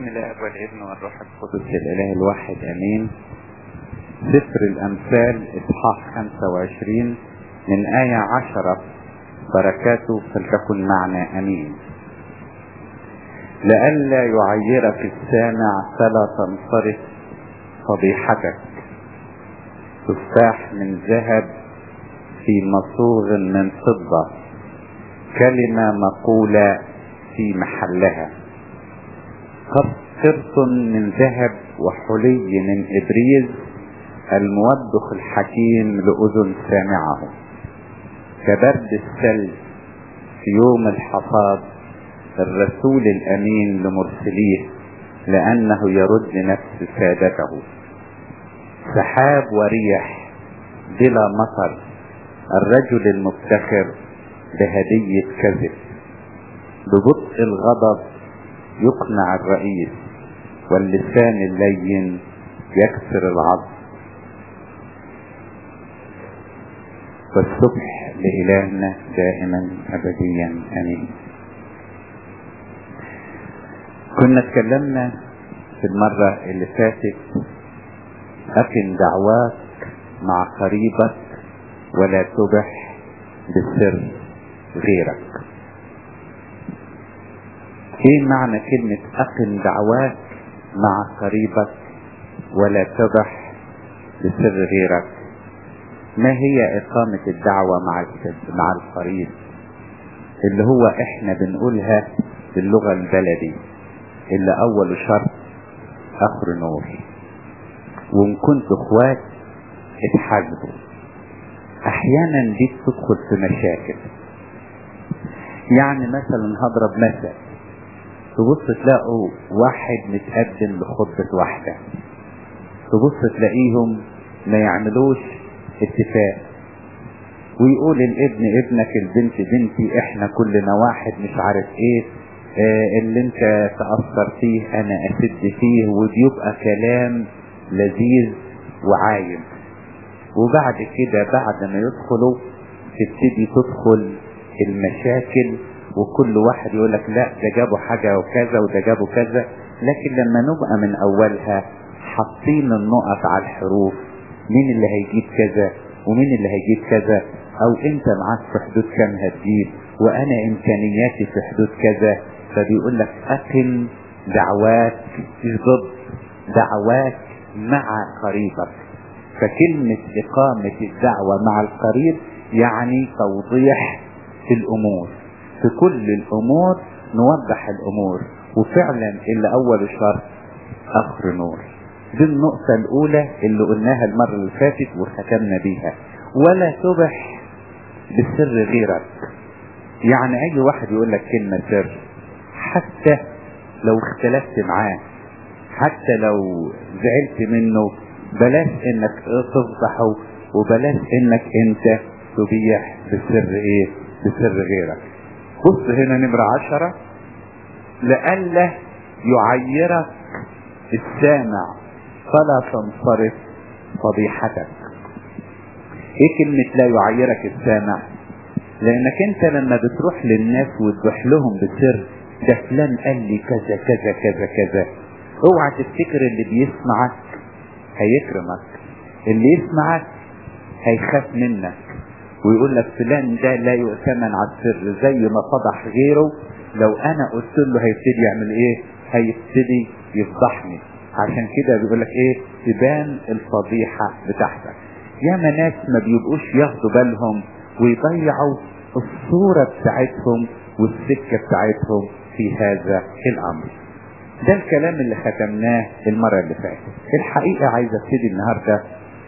بسم الله والابن والروح القدس الاله الواحد امين سفر الامثال اصحاح 25 من آية عشرة بركاته فلتكن معنا امين لئلا يعيرك السامع فلا تنصرف فضيحتك تفاح من ذهب في مصوغ من فضة كلمة مقولة في محلها قرص من ذهب وحلي من إبريز الموبخ الحكيم لأذن سامعه كبرد الثلج في يوم الحصاد الرسول الأمين لمرسليه لأنه يرد نفس سادته سحاب وريح بلا مطر الرجل المفتخر بهدية كذب ببطء الغضب يقنع الرئيس واللسان اللين يكسر العظم والسبح لإلهنا دائما أبديا أمين كنا اتكلمنا في المرة اللي فاتت أكن دعواك مع قريبك ولا تبح بالسر غيرك ايه معنى كلمة اقم دعواك مع قريبك ولا تبح بسر غيرك ما هي اقامة الدعوة مع مع القريب اللي هو احنا بنقولها باللغة البلدي اللي اول شرط اخر نور وان كنت اخوات اتحاسبوا احيانا دي تدخل في مشاكل يعني مثلا هضرب مثل تبص تلاقوا واحد متقدم لخطبة واحدة تبص تلاقيهم ما يعملوش اتفاق ويقول الابن ابنك البنت بنتي احنا كلنا واحد مش عارف ايه اه اللي انت تأثر فيه انا اسد فيه وبيبقى كلام لذيذ وعايم وبعد كده بعد ما يدخلوا تبتدي تدخل المشاكل وكل واحد يقول لك لا ده جابوا حاجة وكذا وده جابوا كذا لكن لما نبقى من اولها حاطين النقط على الحروف مين اللي هيجيب كذا ومين اللي هيجيب كذا او انت معاك في حدود كام هتجيب وانا امكانياتي في حدود كذا فبيقول لك اقم دعواك ضد دعواك مع قريبك فكلمة اقامة الدعوة مع القريب يعني توضيح في الامور في كل الامور نوضح الامور وفعلا اللي اول شرط اخر نور دي النقطة الاولى اللي قلناها المرة اللي فاتت وختمنا بيها ولا تبح بالسر غيرك يعني اي واحد يقول لك كلمة سر حتى لو اختلفت معاه حتى لو زعلت منه بلاش انك تفضحه وبلاش انك انت تبيح بسر ايه بسر غيرك بص هنا نمرة عشرة لئلا يعيرك السامع فلا تنصرف فضيحتك ايه كلمة لا يعيرك السامع لانك انت لما بتروح للناس وتبح لهم بسر ده فلان قال لي كذا كذا كذا كذا اوعى تفتكر اللي بيسمعك هيكرمك اللي يسمعك هيخاف منك ويقول لك فلان ده لا يؤتمن على السر زي ما فضح غيره لو انا قلت له هيبتدي يعمل ايه هيبتدي يفضحني عشان كده بيقول لك ايه تبان الفضيحة بتاعتك ياما ناس ما بيبقوش ياخدوا بالهم ويضيعوا الصورة بتاعتهم والسكة بتاعتهم في هذا الامر ده الكلام اللي ختمناه المرة اللي فاتت الحقيقة عايز ابتدي النهاردة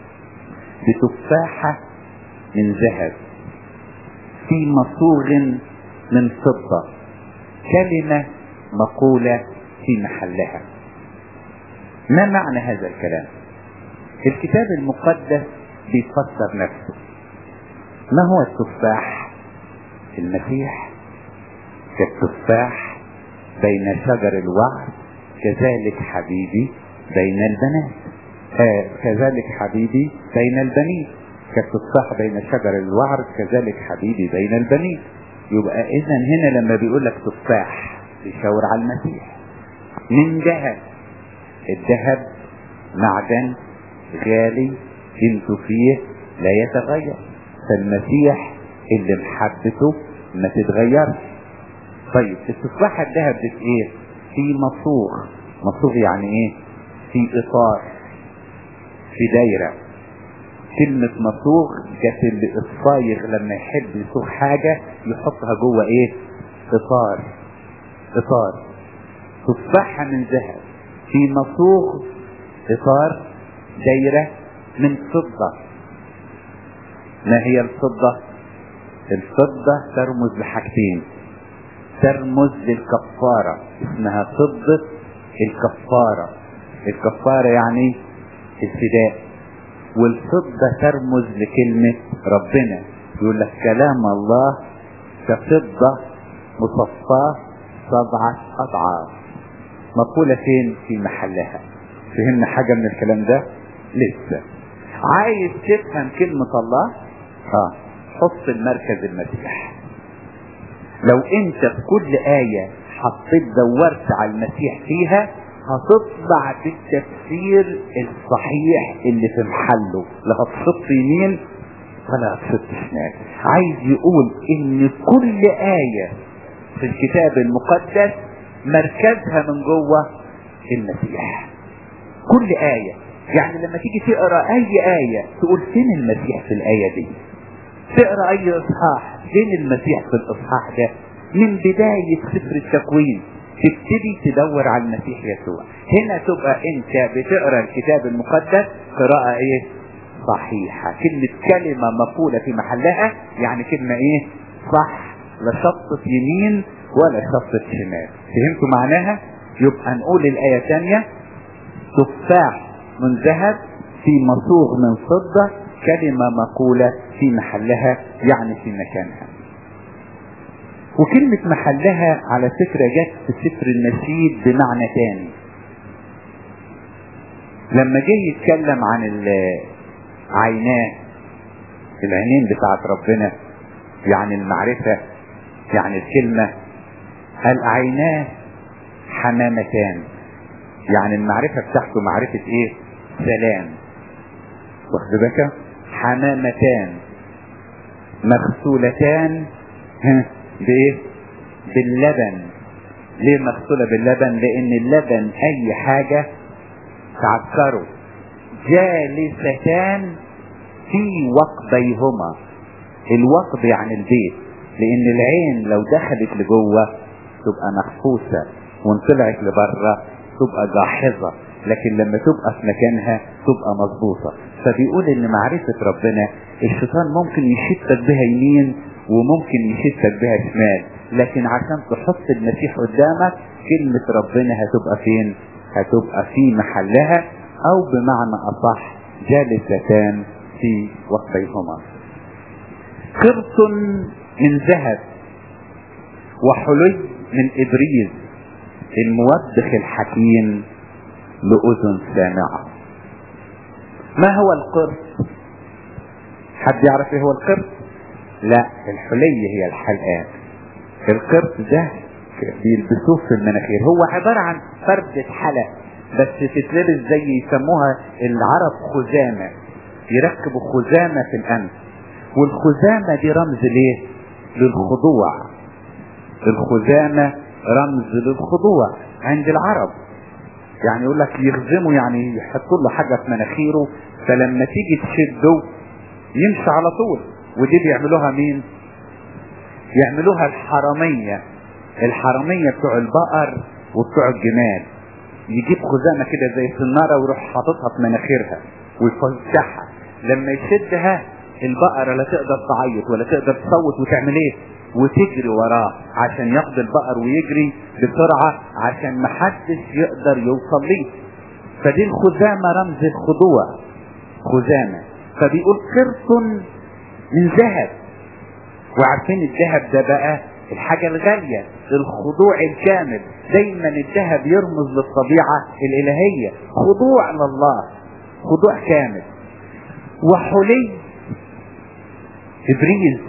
بتفاحة من ذهب في مصوغ من فضة كلمة مقولة في محلها ما معنى هذا الكلام الكتاب المقدس بيفسر نفسه ما هو التفاح المسيح كالتفاح بين شجر الوعد كذلك حبيبي بين البنات آه كذلك حبيبي بين البنين كالتفاح بين شجر الوعر كذلك حبيبي بين البنين يبقى اذا هنا لما بيقول لك تفاح بيشاور على المسيح من ذهب الذهب معدن غالي قيمته فيه لا يتغير فالمسيح اللي محبته ما تتغيرش طيب التفاحة الذهب دي في ايه في مصوغ مصوغ يعني ايه في اطار في دايرة كلمة مصوغ جت الصايغ لما يحب يصوغ حاجة يحطها جوه ايه اطار اطار تفاحة من ذهب في مصوغ اطار دايرة من فضة ما هي الفضة الفضة ترمز لحاجتين ترمز للكفارة اسمها فضة الكفارة الكفارة يعني الفداء والفضة ترمز لكلمة ربنا يقول لك كلام الله كفضة مصفاة سبعة أضعاف مقولة فين في محلها فهمنا حاجة من الكلام ده لسه عايز تفهم كلمة الله اه حط المركز المسيح لو انت في كل آية حطيت دورت على المسيح فيها هتطلع بالتفسير الصحيح اللي في محله لا هتحط يمين ولا هتحط شمال عايز يقول ان كل آية في الكتاب المقدس مركزها من جوه المسيح كل آية يعني لما تيجي تقرا اي آية تقول فين المسيح في الآية دي تقرا اي اصحاح فين المسيح في الاصحاح ده من بداية سفر التكوين تبتدي تدور على المسيح يسوع هنا تبقى انت بتقرا الكتاب المقدس قراءة ايه صحيحة كلمة كلمة مقولة في محلها يعني كلمة ايه صح لا شطة يمين ولا شطة شمال فهمتوا معناها يبقى نقول الآية ثانية تفاح من ذهب في مصوغ من فضة كلمة مقولة في محلها يعني في مكانها وكلمة محلها على فكرة جت في سفر النشيد بمعنى تاني لما جه يتكلم عن عيناه العينين بتاعت ربنا يعني المعرفة يعني الكلمة قال عيناه حمامتان يعني المعرفة بتاعته معرفة ايه سلام واخد بالك حمامتان مغسولتان بايه باللبن ليه مغسولة باللبن لان اللبن اي حاجة تعكره جالستان في وقبيهما الوقب يعني البيت لان العين لو دخلت لجوه تبقى محفوسة وان طلعت لبره تبقى جاحظة لكن لما تبقى في مكانها تبقى مظبوطة فبيقول ان معرفة ربنا الشيطان ممكن يشتك بها يمين وممكن يشتك بها شمال لكن عشان تحط المسيح قدامك كلمة ربنا هتبقى فين هتبقى في محلها او بمعنى اصح جالستان في وقتيهما قرط من ذهب وحلي من ابريز الموبخ الحكيم لأذن سامعة ما هو القرط حد يعرف ايه هو القرط لا الحلي هي الحلقات القرط ده بيلبسوه في المناخير هو عبارة عن فردة حلق بس تتلبس زي يسموها العرب خزامة يركبوا خزامة في الأنف والخزامة دي رمز ليه للخضوع الخزامة رمز للخضوع عند العرب يعني يقول لك يخزمه يعني يحطوا له حاجة في مناخيره فلما تيجي تشده يمشي على طول ودي بيعملوها مين يعملوها الحرامية الحرامية بتوع البقر وبتوع الجمال يجيب خزامة كده زي السنارة ويروح حاططها في مناخيرها ويفتحها لما يشدها البقرة لا تقدر تعيط ولا تقدر تصوت وتعمل ايه وتجري وراه عشان ياخد البقر ويجري بسرعة عشان محدش يقدر يوصل ليه فدي الخزامة رمز الخضوع خزامة فبيقول قرط من ذهب وعارفين الذهب ده بقى الحاجة الغالية الخضوع الكامل دايما الذهب يرمز للطبيعة الإلهية خضوع لله خضوع كامل وحلي إبريز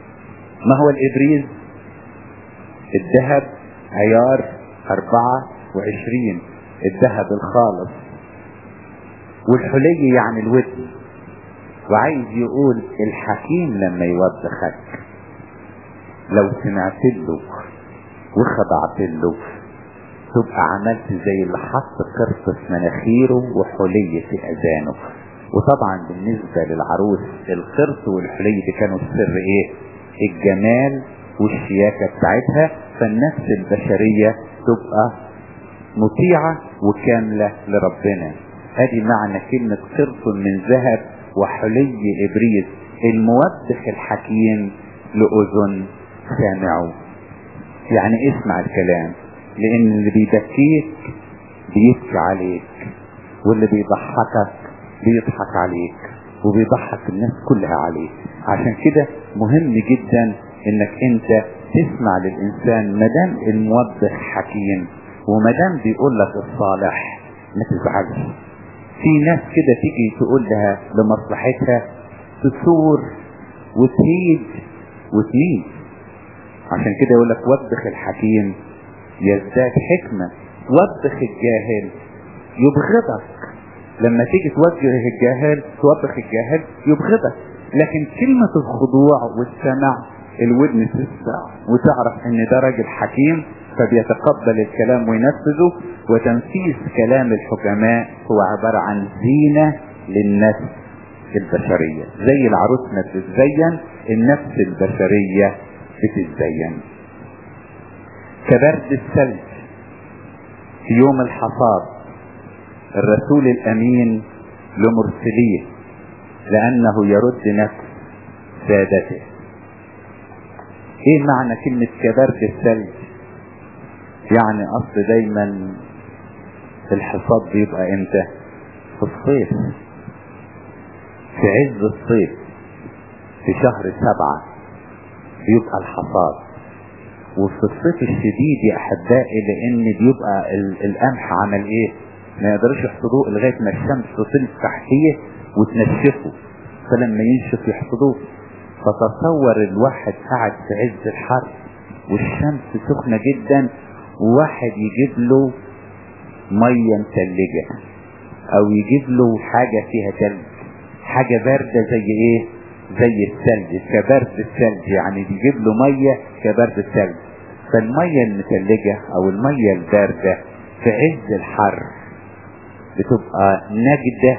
ما هو الإبريز الذهب عيار أربعة وعشرين الذهب الخالص والحلي يعني الودن وعايز يقول الحكيم لما يوبخك لو سمعت له وخضعت له تبقى عملت زي اللي حط قرص في مناخيره وحلي في اذانه وطبعا بالنسبة للعروس القرص والحلي دي كانوا السر ايه الجمال والشياكة بتاعتها فالنفس البشرية تبقى مطيعة وكاملة لربنا ادي معنى كلمة قرص من ذهب وحلي ابريس الموبخ الحكيم لأذن سامعه يعني اسمع الكلام لان اللي بيبكيك بيبكي عليك واللي بيضحكك بيضحك عليك وبيضحك الناس كلها عليك عشان كده مهم جدا انك انت تسمع للانسان مدام الموبخ حكيم ومدام بيقول لك الصالح ما تزعلش في ناس كده تيجي تقول لها لمصلحتها تثور وتهيج وتميل عشان كده يقول لك وبخ الحكيم يزداد حكمة وبخ الجاهل يبغضك لما تيجي توجه الجاهل توبخ الجاهل يبغضك لكن كلمة الخضوع والسمع الودن تسمع وتعرف ان ده راجل حكيم فبيتقبل الكلام وينفذه وتنفيذ كلام الحكماء هو عبارة عن زينة للنفس البشرية زي العروس ما بتتزين النفس البشرية بتتزين كبرد الثلج في يوم الحصاد الرسول الامين لمرسليه لانه يرد نفس سادته ايه معنى كلمة كبرد الثلج يعني اصل دايما الحصاد بيبقى امتى في الصيف في عز الصيف في شهر سبعة بيبقى الحصاد وفي الصيف الشديد يا احبائي لان بيبقى القمح عمل ايه ما يقدرش يحصدوه لغايه ما الشمس تصل تحتيه وتنشفه فلما ينشف يحصدوه فتصور الواحد قاعد في عز الحر والشمس سخنه جدا وواحد يجيب له ميه متلجه او يجيب له حاجه فيها تلج حاجه بارده زي ايه زي الثلج كبرد الثلج يعني بيجيب له ميه كبرد الثلج فالميه المتلجه او الميه البارده في عز الحر بتبقى نجدة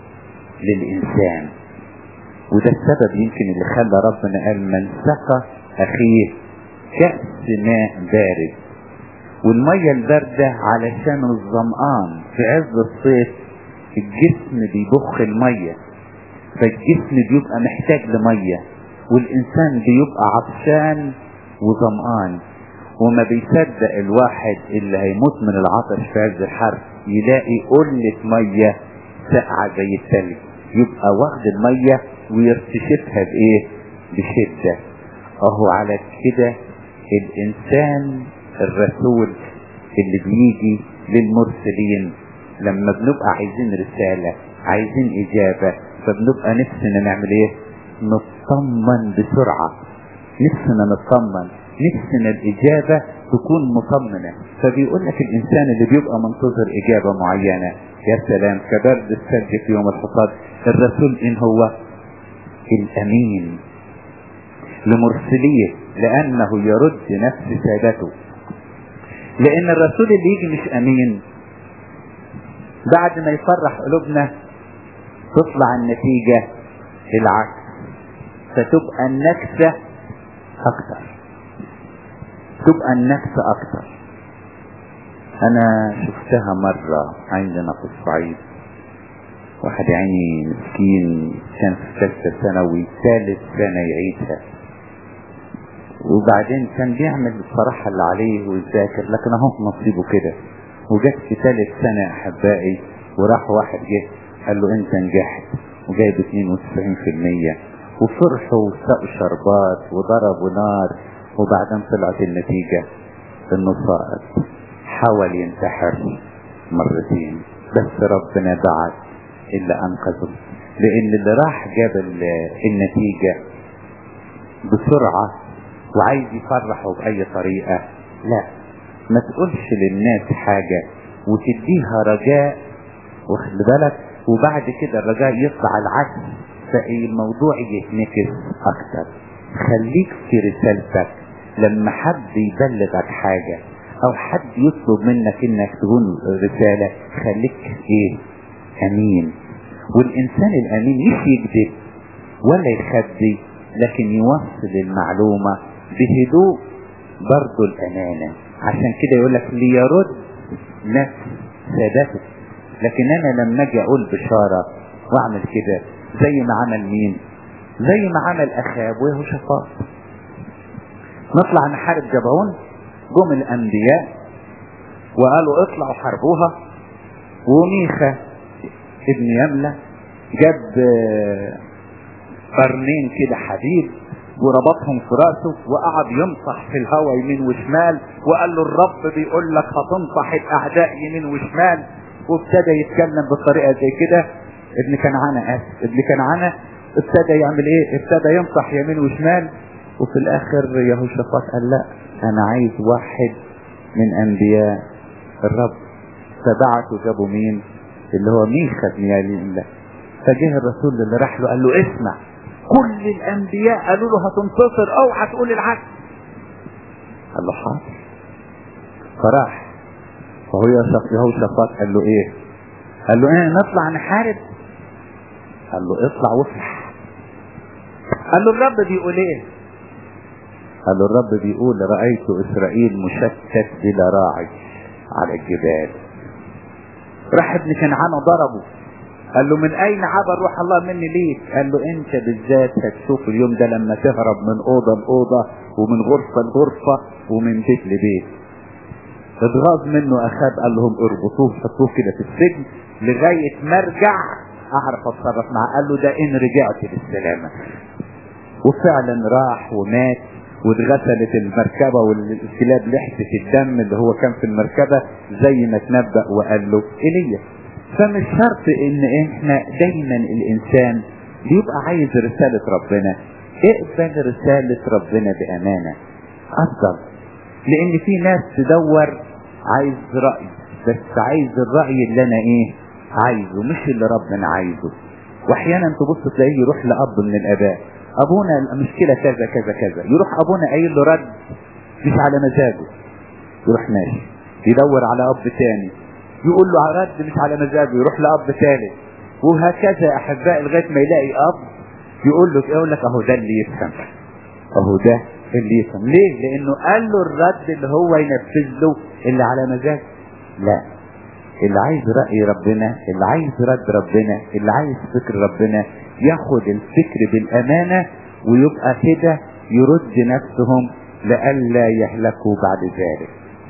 للإنسان وده السبب يمكن اللي خلى ربنا قال من سقى أخيه كأس ماء بارد والمية الباردة علشان الظمآن في عز الصيف الجسم بيبخ المية فالجسم بيبقى محتاج لمية والإنسان بيبقى عطشان وظمآن وما بيصدق الواحد اللي هيموت من العطش في عز الحر يلاقي قلة مية ساقعة زي التلج يبقى واخد المية ويرتشفها بايه بشدة اهو على كده الانسان الرسول اللي بيجي للمرسلين لما بنبقى عايزين رسالة عايزين اجابة فبنبقى نفسنا نعمل ايه نطمن بسرعة نفسنا نطمن نفسنا الاجابة تكون مطمنة فبيقول لك الانسان اللي بيبقى منتظر اجابة معينة يا سلام كبرد الثلج في يوم الحصاد الرسول ان هو الامين لمرسليه لانه يرد نفس سادته لان الرسول اللي يجي مش امين بعد ما يفرح قلوبنا تطلع النتيجة العكس فتبقى النكسة اكتر تبقى النكسة اكتر انا شفتها مرة عندنا في الصعيد واحد يعني مسكين كان في ثالثة ثانوي ثالث سنة يعيدها وبعدين كان بيعمل الصراحة اللي عليه ويذاكر لكن اهو نصيبه كده وجت في ثالث سنة احبائي وراح واحد جه قال له انت نجحت وجايب 92% وفرحوا وسقوا شربات وضربوا نار وبعدين طلعت النتيجة انه سقط حاول ينتحر مرتين بس ربنا بعت اللي انقذه لان اللي راح جاب النتيجة بسرعة وعايز يفرحه بأي طريقة لا ما تقولش للناس حاجة وتديها رجاء واخد بالك وبعد كده الرجاء يطلع العكس فالموضوع يتنكس اكتر خليك في رسالتك لما حد يبلغك حاجة او حد يطلب منك انك تكون رسالة خليك ايه امين والانسان الامين مش يكذب ولا يخبي لكن يوصل المعلومة بهدوء برضو الامانة عشان كده يقول لك ليرد نفس سادته لكن انا لما اجي اقول بشارة واعمل كده زي ما عمل مين زي ما عمل اخاب ويهوشافاط نطلع نحارب جبعون جم الانبياء وقالوا اطلعوا حاربوها وميخا ابن يملة جاب قرنين كده حديد وربطهم في راسه وقعد ينصح في الهواء يمين وشمال وقال له الرب بيقول لك هتنصح الاعداء يمين وشمال وابتدى يتكلم بالطريقه زي كده ابن كنعانه اسف ابن كنعانه ابتدى يعمل ايه ابتدى ينصح يمين وشمال وفي الاخر يهوشافاط قال لا انا عايز واحد من انبياء الرب فبعتوا جابوا مين اللي هو ميخا بن يالين فجه الرسول اللي راح له قال له اسمع كل الانبياء قالوا له هتنتصر اوعى تقول العكس قال له حاضر فراح فهو يهوشافاط قال له ايه قال له ايه نطلع نحارب قال له اطلع واصلح قال له الرب بيقول ايه قال له الرب بيقول رأيت إسرائيل مشتت بلا راعي على الجبال راح ابن كنعان ضربه قال له من أين عبر روح الله مني ليك قال له أنت بالذات هتشوف اليوم ده لما تهرب من أوضة لأوضة ومن غرفة لغرفة ومن بيت لبيت اتغاظ منه أخاب قال لهم اربطوه حطوه كده في السجن لغاية ما ارجع أعرف أتصرف معاه قال له ده إن رجعت بالسلامة وفعلا راح ومات واتغسلت المركبة والكلاب لحسة الدم اللي هو كان في المركبة زي ما تنبأ وقال له ايليا فمش شرط ان احنا دايما الانسان بيبقى عايز رسالة ربنا اقبل رسالة ربنا بامانة افضل لان في ناس تدور عايز رأي بس عايز الرأي اللي انا ايه عايزه مش اللي ربنا عايزه واحيانا تبص تلاقيه يروح لاب من الاباء ابونا المشكلة كذا كذا كذا يروح ابونا قايل له رد مش على مزاجه يروح ماشي يدور على اب تاني يقول له رد مش على مزاجه يروح لاب ثالث وهكذا احبائي لغايه ما يلاقي اب يقول له يقول لك اهو ده اللي يفهم اهو ده اللي يفهم ليه لانه قال له الرد اللي هو ينفذ له اللي على مزاجه لا اللي عايز رأي ربنا اللي عايز رد ربنا اللي عايز فكر ربنا ياخد الفكر بالأمانة ويبقى كده يرد نفسهم لئلا يهلكوا بعد ذلك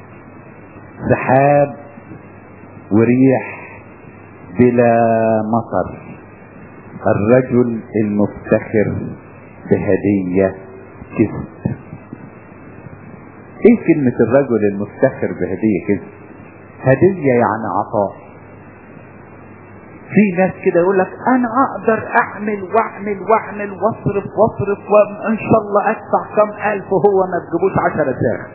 سحاب وريح بلا مطر الرجل المفتخر بهدية كذب ايه كلمة الرجل المفتخر بهدية كذب هدية يعني عطاء في ناس كده يقول لك انا اقدر اعمل واعمل واعمل واصرف واصرف وان شاء الله ادفع كم الف وهو ما تجيبوش عشرة ساعة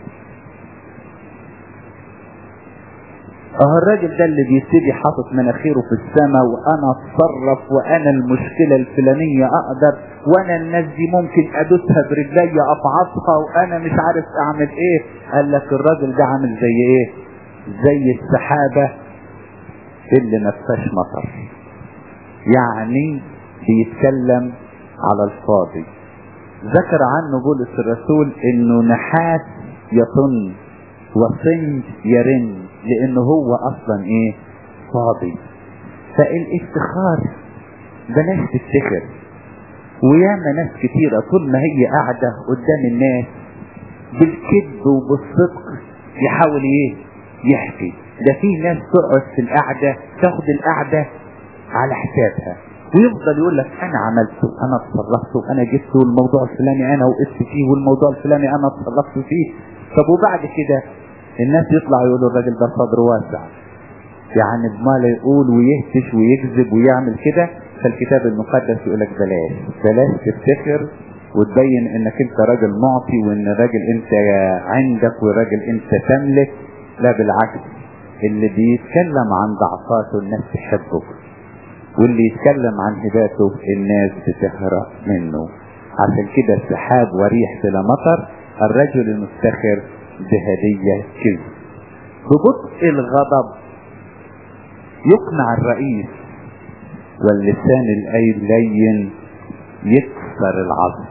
اه الراجل ده اللي بيبتدي حاطط مناخيره في السماء وانا اتصرف وانا المشكلة الفلانية اقدر وانا الناس دي ممكن ادوسها برجلي افعصها وانا مش عارف اعمل ايه قال لك الراجل ده عامل زي ايه زي السحابة اللي ما فيهاش مطر يعني بيتكلم على الفاضي ذكر عنه بولس الرسول انه نحاس يطن وصنج يرن لانه هو اصلا ايه فاضي فالافتخار بلاش تفتخر وياما ناس كتيرة طول ما هي قاعدة قدام الناس بالكذب وبالصدق يحاول ايه يحكي ده في ناس تقعد في القعدة تاخد القعدة على حسابها ويفضل يقول لك انا عملته انا اتصرفت وانا جبته والموضوع الفلاني انا وقفت فيه والموضوع الفلاني انا اتصرفت فيه طب وبعد كده الناس يطلع يقولوا الراجل ده صدره واسع يعني بما يقول ويهتش ويكذب ويعمل كده فالكتاب المقدس يقول لك بلاش بلاش تفتخر وتبين انك انت راجل معطي وان راجل انت عندك وراجل انت تملك لا بالعكس اللي بيتكلم عن ضعفاته الناس تحبه واللي يتكلم عن هباته الناس بتهرب منه عشان كده السحاب وريح بلا مطر الرجل المفتخر بهدية كذب ببطء الغضب يقنع الرئيس واللسان اللين يكسر العظم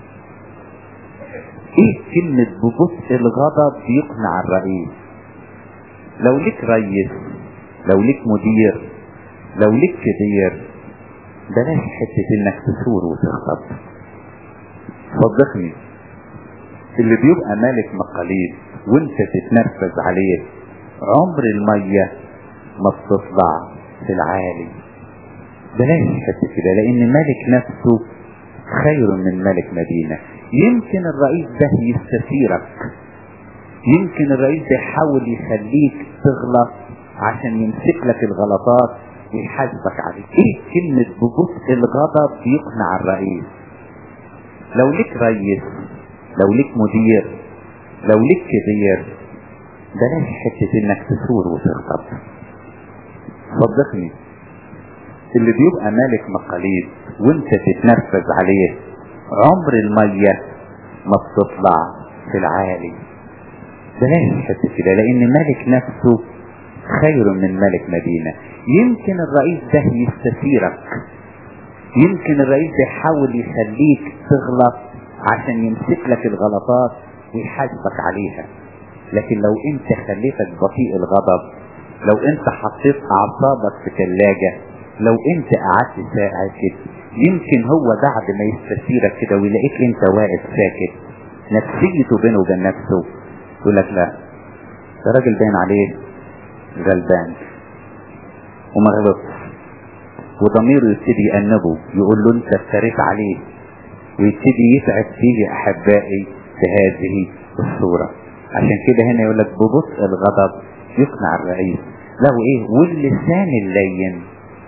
ايه كلمة ببطء الغضب يقنع الرئيس لو ليك ريس لو ليك مدير لو ليك كبير بلاش حتة انك تثور وتغضب صدقني اللي بيبقى مالك مقاليد وانت تتنرفز عليه عمر المية ما بتطلع في العالي بلاش حتة كده لان ملك نفسه خير من ملك مدينة يمكن الرئيس ده يستثيرك يمكن الرئيس ده يحاول يخليك تغلط عشان يمسك لك الغلطات ويحاسبك عليك ايه كلمة ببطء الغضب يقنع الرئيس لو ليك ريس لو ليك مدير لو ليك كبير بلاش حتة انك تثور وتغضب صدقني اللي بيبقى مالك مقاليد وانت تتنرفز عليه عمر المية ما بتطلع في العالي بلاش حتة كده لان ملك نفسه خير من ملك مدينة يمكن الرئيس ده يستثيرك يمكن الرئيس ده يحاول يخليك تغلط عشان يمسك لك الغلطات ويحاسبك عليها لكن لو انت خليتك بطيء الغضب لو انت حطيت اعصابك في ثلاجة لو انت قعدت ساكت يمكن هو بعد ما يستثيرك كده ويلاقيك انت واقف ساكت نفسيته بينه وبين نفسه يقول لك لا ده راجل باين عليه غلبان وما غلطش وضميره يبتدي يأنبه يقول له انت افتريت عليه ويبتدي يتعب فيه احبائي في هذه الصورة عشان كده هنا يقول لك ببطء الغضب يقنع الرئيس له ايه واللسان اللين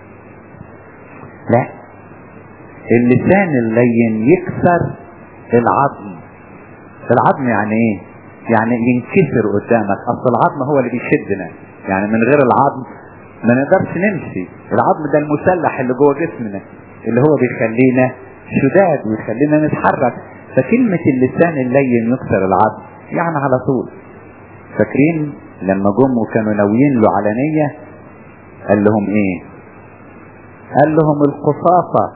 لا اللسان اللين يكسر العظم العظم يعني ايه يعني ينكسر قدامك اصل العظم هو اللي بيشدنا يعني من غير العظم ما نقدرش نمشي العظم ده المسلح اللي جوه جسمنا اللي هو بيخلينا شداد ويخلينا نتحرك فكلمة اللسان اللين يكسر العظم يعني على طول فاكرين لما جم وكانوا ناويين له على نية قال لهم ايه قال لهم القصاصة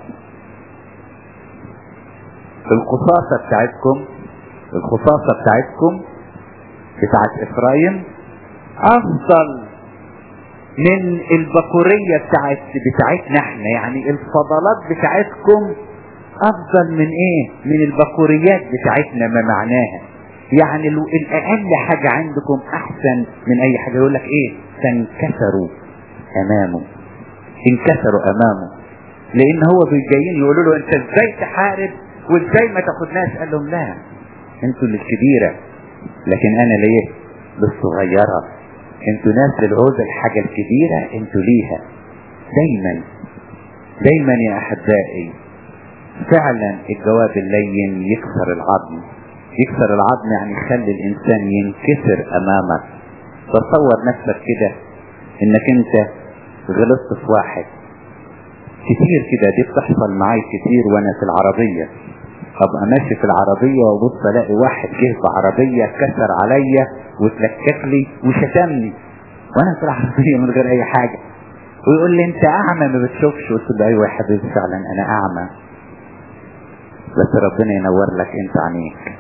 القصاصة بتاعتكم القصاصة بتاعتكم بتاعت افرايم افضل من البكورية بتاعت بتاعتنا احنا يعني الفضلات بتاعتكم افضل من ايه من البكوريات بتاعتنا ما معناها يعني الاقل حاجة عندكم احسن من اي حاجة يقول لك ايه تنكسروا امامه انكسروا امامه لان هو جايين يقولوا له انت ازاي تحارب وازاي ما تاخدناش قال لهم لا انتوا للكبيرة لكن انا ليه للصغيرة انتوا ناس للعوزة الحاجة الكبيرة انتوا ليها دايما دايما يا احبائي فعلا الجواب اللين يكسر العظم يكسر العظم يعني يخلي الانسان ينكسر امامك تصور نفسك كده انك انت غلطت في واحد كتير كده دي بتحصل معاي كتير وانا في العربية ابقى ماشي في العربية وبص الاقي واحد جه بعربية كسر عليا وتلكك لي وشتمني وانا في العربية من غير اي حاجة ويقول لي انت اعمى ما بتشوفش قلت له ايوه يا حبيبي فعلا انا اعمى بس ربنا ينور لك انت عينيك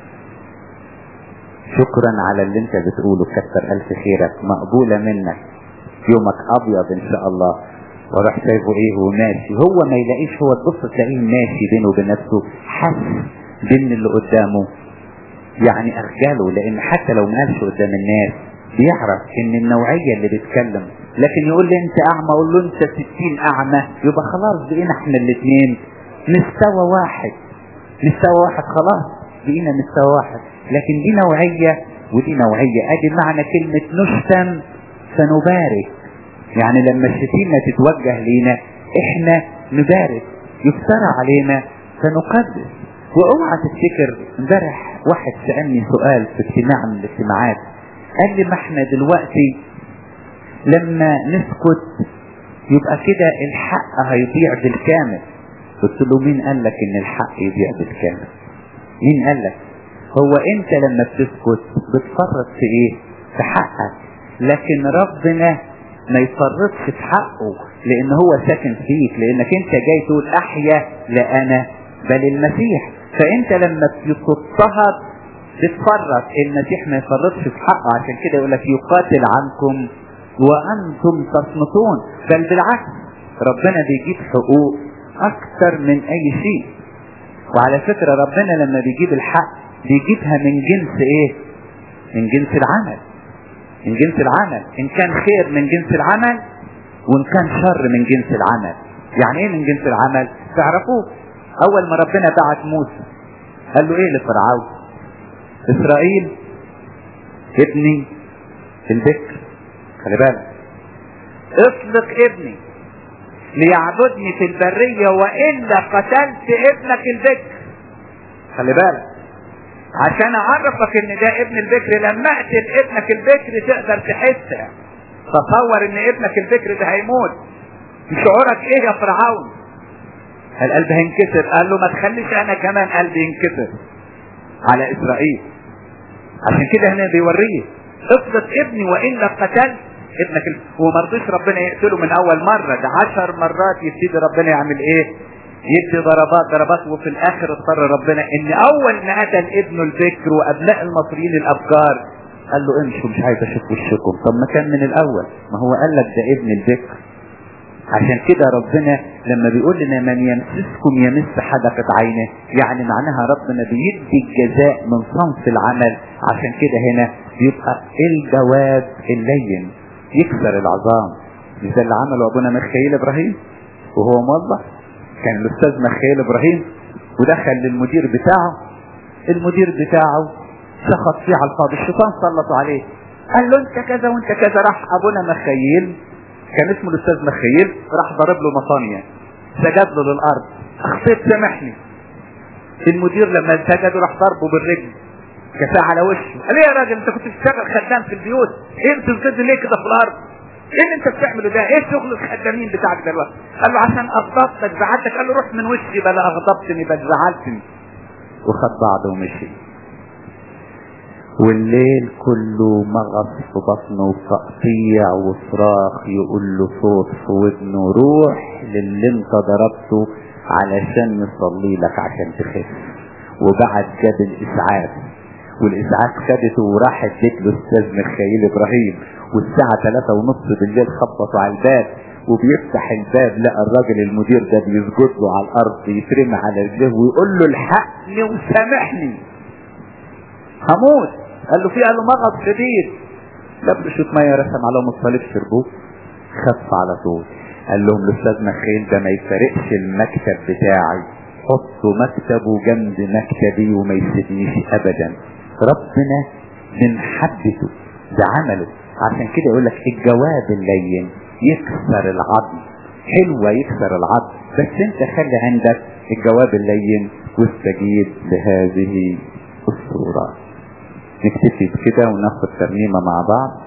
شكرا على اللي انت بتقوله كتر الف خيرك مقبولة منك يومك ابيض ان شاء الله وراح شايفه ايه وماشي هو ما يلاقيش هو تبص تلاقيه ماشي بينه وبين نفسه حس بين اللي قدامه يعني ارجاله لان حتى لو ما قالش قدام الناس بيعرف ان النوعية اللي بيتكلم لكن يقول لي انت اعمى اقول له انت ستين اعمى يبقى خلاص بقينا احنا الاثنين مستوى واحد مستوى واحد خلاص بقينا مستوى واحد لكن دي نوعية ودي نوعية ادي معنى كلمة نشتم فنبارك يعني لما الشتيمة تتوجه لينا احنا نبارك يفترى علينا فنقدس واوعى تفتكر امبارح واحد سألني سؤال في اجتماع من الاجتماعات قال لي ما احنا دلوقتي لما نسكت يبقى كده الحق هيضيع بالكامل قلت له مين قال لك ان الحق يضيع بالكامل مين قال لك هو انت لما بتسكت بتفرط في ايه في حقك لكن ربنا ما يفرطش في حقه لان هو ساكن فيك لانك انت جاي تقول احيا لا انا بل المسيح فانت لما بتضطهد بتفرط المسيح ما يفرطش في حقه عشان كده يقول لك يقاتل عنكم وانتم تصمتون بل بالعكس ربنا بيجيب حقوق اكثر من اي شيء وعلى فكرة ربنا لما بيجيب الحق بيجيبها من جنس ايه من جنس العمل من جنس العمل ان كان خير من جنس العمل وان كان شر من جنس العمل يعني ايه من جنس العمل تعرفوه اول ما ربنا بعت موسى قال له ايه لفرعون اسرائيل ابني البكر خلي بالك اطلق ابني ليعبدني في البرية وإلا قتلت ابنك البكر خلي بالك عشان اعرفك ان ده ابن البكر لما اقتل ابنك البكر تقدر تحسها تصور ان ابنك البكر ده هيموت شعورك ايه يا فرعون القلب هينكسر قال له ما تخليش انا كمان قلبي ينكسر على اسرائيل عشان كده هنا بيوريه اطلق ابني والا قتلت ابنك ال... وما رضيش ربنا يقتله من اول مرة ده عشر مرات يبتدي ربنا يعمل ايه يدي ضربات ضربات وفي الاخر اضطر ربنا ان اول ما قتل ابنه البكر وابناء المصريين الابكار قال له امشوا مش عايز اشوف وشكم طب ما كان من الاول ما هو قال لك ده ابن البكر عشان كده ربنا لما بيقول لنا من يمسسكم يمس حدقة عينه يعني معناها ربنا بيدي الجزاء من صنف العمل عشان كده هنا بيبقى الجواب اللين يكسر العظام مش ده اللي عمله ابونا مخيل ابراهيم وهو موظف كان الاستاذ مخيل ابراهيم ودخل للمدير بتاعه المدير بتاعه سخط فيه على الفاضي الشيطان سلطوا عليه قال له انت كذا وانت كذا راح ابونا مخيل كان اسمه الاستاذ مخيل راح ضرب له مطانية سجد له للارض اخطيت سامحني المدير لما سجد راح ضربه بالرجل كفاه على وشه قال ايه يا راجل انت كنت بتشتغل خدام في البيوت ايه انت بتسجد ليه كده في الارض ايه اللي انت بتعمله ده ايه شغل الخدامين بتاعك دلوقتي قال له عشان اغضبتك زعلتك قال له روح من وشي بلا اغضبتني بل زعلتني وخد بعضه ومشي والليل كله مغص في بطنه وتقطيع وصراخ يقول له صوت في ودنه روح للي انت ضربته علشان يصلي لك عشان تخف وبعد جاب الاسعاف والاسعاف خدته وراح اديت له استاذ مخيل ابراهيم والساعة ثلاثة ونص بالليل خبطوا على الباب وبيفتح الباب لقى الراجل المدير ده بيسجد له على الارض يترمي على رجليه ويقول له الحقني وسامحني هموت قال له في قال له مغص شديد لب شوط ميه رسم عليهم الصليب شربوه خف على طول قال لهم الاستاذ مخيل ده ما يفارقش المكتب بتاعي حطوا مكتبه جنب مكتبي وما يسيبنيش ابدا ربنا من حبته ده عمله عشان كده يقول لك الجواب اللين يكسر العظم حلوة يكسر العظم بس انت خلي عندك الجواب اللين واستجيب لهذه الصورة نكتفي بكده وناخد ترنيمة مع بعض